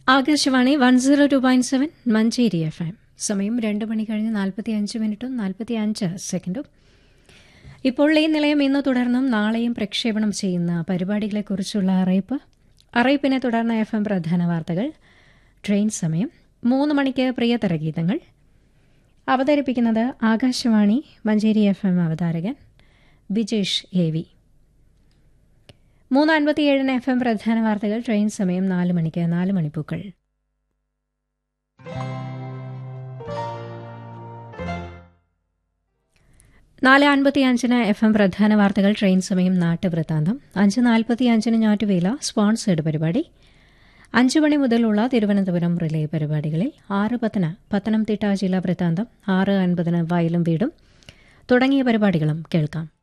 Akashvani one zero two point seven Manjeri F M സമയം രണ്ട് മണി കഴിഞ്ഞ് നാൽപ്പത്തി അഞ്ച് മിനിറ്റും നാൽപ്പത്തി അഞ്ച് സെക്കൻഡും ഇപ്പോൾ ഈ നിലയം ഇന്ന് തുടർന്നും നാളെയും പ്രക്ഷേപണം ചെയ്യുന്ന പരിപാടികളെക്കുറിച്ചുള്ള അറിയിപ്പ് അറിയിപ്പിനെ തുടർന്ന് എഫ് എം പ്രധാന വാർത്തകൾ ട്രെയിൻ സമയം മൂന്ന് മണിക്ക് പ്രിയതര ഗീതങ്ങൾ അവതരിപ്പിക്കുന്നത് ആകാശവാണി മഞ്ചേരി എഫ് എം അവതാരകൻ ബിജേഷ് എ വി മൂന്ന് അൻപത്തിയേഴിന് എഫ് എം പ്രധാന വാർത്തകൾ ട്രെയിൻ സമയം നാല് മണിക്ക് നാല് മണിപ്പൂക്കൾ നാല് അൻപത്തിയഞ്ചിന് എഫ് എം പ്രധാന വാർത്തകൾ ട്രെയിൻ സമയം നാട്ടുവൃത്താന്തം അഞ്ച് നാൽപ്പത്തിയഞ്ചിന് ഞാറ്റുവേല സ്പോൺസേഡ് പരിപാടി അഞ്ചു മണി മുതലുള്ള തിരുവനന്തപുരം റിലേ പരിപാടികളിൽ ആറ് പത്തിന് പത്തനംതിട്ട ജില്ലാ വൃത്താന്തം ആറ് അൻപതിന് വയലും വീടും തുടങ്ങിയ പരിപാടികളും കേൾക്കാം